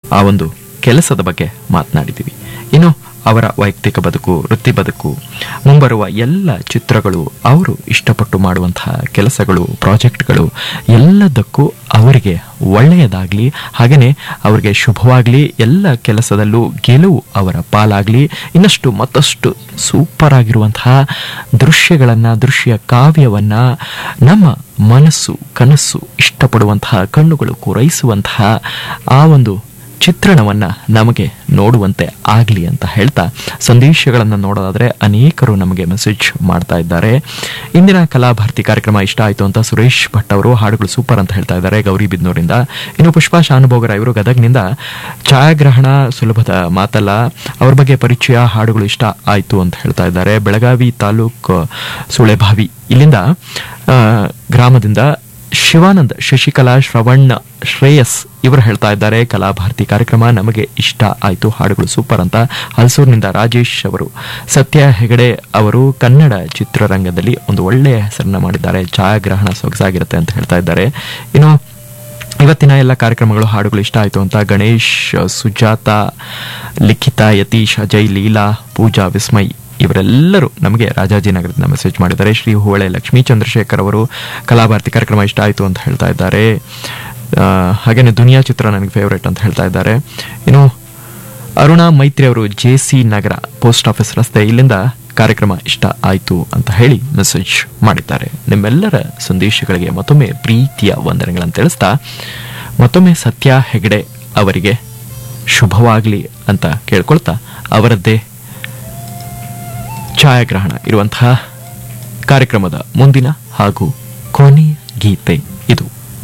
ಆ ಒಂದು ಕೆಲಸದ ಬಗ್ಗೆ ಮಾತನಾಡಿದ್ದೀವಿ ಇನ್ನು ಅವರ ವೈಯಕ್ತಿಕ ಬದುಕು ವೃತ್ತಿ ಬದುಕು ಮುಂಬರುವ ಎಲ್ಲ ಚಿತ್ರಗಳು ಅವರು ಇಷ್ಟಪಟ್ಟು ಮಾಡುವಂತಹ ಕೆಲಸಗಳು ಪ್ರಾಜೆಕ್ಟ್ಗಳು ಎಲ್ಲದಕ್ಕೂ ಅವರಿಗೆ ಒಳ್ಳೆಯದಾಗಲಿ ಹಾಗೆಯೇ ಅವರಿಗೆ ಶುಭವಾಗಲಿ ಎಲ್ಲ ಕೆಲಸದಲ್ಲೂ ಗೆಲುವು ಅವರ ಪಾಲಾಗಲಿ ಇನ್ನಷ್ಟು ಮತ್ತಷ್ಟು ಸೂಪರ್ ಆಗಿರುವಂತಹ ದೃಶ್ಯಗಳನ್ನು ದೃಶ್ಯ ಕಾವ್ಯವನ್ನು ನಮ್ಮ ಮನಸ್ಸು ಕನಸು ಇಷ್ಟಪಡುವಂತಹ ಕಣ್ಣುಗಳು ಪೂರೈಸುವಂತಹ ಆ ಒಂದು ಚಿತ್ರಣವನ್ನ ನಮಗೆ ನೋಡುವಂತೆ ಆಗಲಿ ಅಂತ ಹೇಳ್ತಾ ಸಂದೇಶಗಳನ್ನು ನೋಡೋದಾದ್ರೆ ಅನೇಕರು ನಮಗೆ ಮೆಸೇಜ್ ಮಾಡ್ತಾ ಇದ್ದಾರೆ ಇಂದಿನ ಕಲಾಭಾರತಿ ಕಾರ್ಯಕ್ರಮ ಇಷ್ಟ ಆಯಿತು ಅಂತ ಸುರೇಶ್ ಭಟ್ ಅವರು ಹಾಡುಗಳು ಸೂಪರ್ ಅಂತ ಹೇಳ್ತಾ ಇದ್ದಾರೆ ಗೌರಿಬಿದ್ನೂರಿಂದ ಇನ್ನು ಪುಷ್ಪಾ ಶಾನುಭೋಗರ ಇವರು ಗದಗ್ನಿಂದ ಛಾಯಾಗ್ರಹಣ ಸುಲಭದ ಮಾತಲ್ಲ ಅವ್ರ ಬಗ್ಗೆ ಪರಿಚಯ ಹಾಡುಗಳು ಇಷ್ಟ ಆಯಿತು ಅಂತ ಹೇಳ್ತಾ ಇದ್ದಾರೆ ಬೆಳಗಾವಿ ತಾಲೂಕ್ ಸುಳೆಭಾವಿ ಇಲ್ಲಿಂದ ಆ, ಗ್ರಾಮದಿಂದ ಶಿವಾನಂದ್ ಶಶಿಕಲಾ ಶ್ರವಣ್ ಶ್ರೇಯಸ್ ಇವರು ಹೇಳ್ತಾ ಇದ್ದಾರೆ ಕಲಾಭಾರತಿ ಕಾರ್ಯಕ್ರಮ ನಮಗೆ ಇಷ್ಟ ಆಯಿತು ಹಾಡುಗಳು ಸೂಪರ್ ಅಂತ ಹಲಸೂರಿನಿಂದ ರಾಜೇಶ್ ಅವರು ಸತ್ಯ ಹೆಗಡೆ ಅವರು ಕನ್ನಡ ಚಿತ್ರರಂಗದಲ್ಲಿ ಒಂದು ಒಳ್ಳೆಯ ಹೆಸರನ್ನ ಮಾಡಿದ್ದಾರೆ ಛಾಯಾಗ್ರಹಣ ಸೊಗಸಾಗಿರುತ್ತೆ ಅಂತ ಹೇಳ್ತಾ ಇದ್ದಾರೆ ಇನ್ನು ಇವತ್ತಿನ ಎಲ್ಲ ಕಾರ್ಯಕ್ರಮಗಳು ಹಾಡುಗಳು ಇಷ್ಟ ಆಯಿತು ಅಂತ ಗಣೇಶ್ ಸುಜಾತ ಲಿಖಿತ ಯತೀಶ್ ಅಜಯ್ ಲೀಲಾ ಪೂಜಾ ವಿಸ್ಮಯ್ ಇವರೆಲ್ಲರೂ ನಮಗೆ ರಾಜಾಜಿನಗರದಿಂದ ಮೆಸೇಜ್ ಮಾಡಿದ್ದಾರೆ ಶ್ರೀ ಹೂವಳೆ ಲಕ್ಷ್ಮೀ ಚಂದ್ರಶೇಖರ್ ಅವರು ಕಲಾಭಾರತಿ ಕಾರ್ಯಕ್ರಮ ಇಷ್ಟ ಆಯಿತು ಅಂತ ಹೇಳ್ತಾ ಇದ್ದಾರೆ ಆ, ಹಾಗೇನೆ ದುನಿಯಾ ಚಿತ್ರ ನನಗೆ ಫೇವರೇಟ್ ಅಂತ ಹೇಳ್ತಾ ಇದ್ದಾರೆ ಇನ್ನು ಅರುಣಾ ಮೈತ್ರಿ ಅವರು J C Nagar post office ರಸ್ತೆ ಇಲ್ಲಿಂದ ಕಾರ್ಯಕ್ರಮ ಇಷ್ಟ ಆಯಿತು ಅಂತ ಹೇಳಿ ಮೆಸೇಜ್ ಮಾಡಿದ್ದಾರೆ ನಿಮ್ಮೆಲ್ಲರ ಸಂದೇಶಗಳಿಗೆ ಮತ್ತೊಮ್ಮೆ ಪ್ರೀತಿಯ ವಂದನೆಗಳನ್ನು ತಿಳಿಸ್ತಾ ಮತ್ತೊಮ್ಮೆ ಸತ್ಯ ಹೆಗಡೆ ಅವರಿಗೆ ಶುಭವಾಗಲಿ ಅಂತ ಕೇಳ್ಕೊಳ್ತಾ ಅವರದ್ದೇ ಛಾಯಾಗ್ರಹಣ ಇರುವಂತಹ ಕಾರ್ಯಕ್ರಮದ ಮುಂದಿನ ಹಾಗೂ ಕೊನೆಯ ಗೀತೆ ಇದು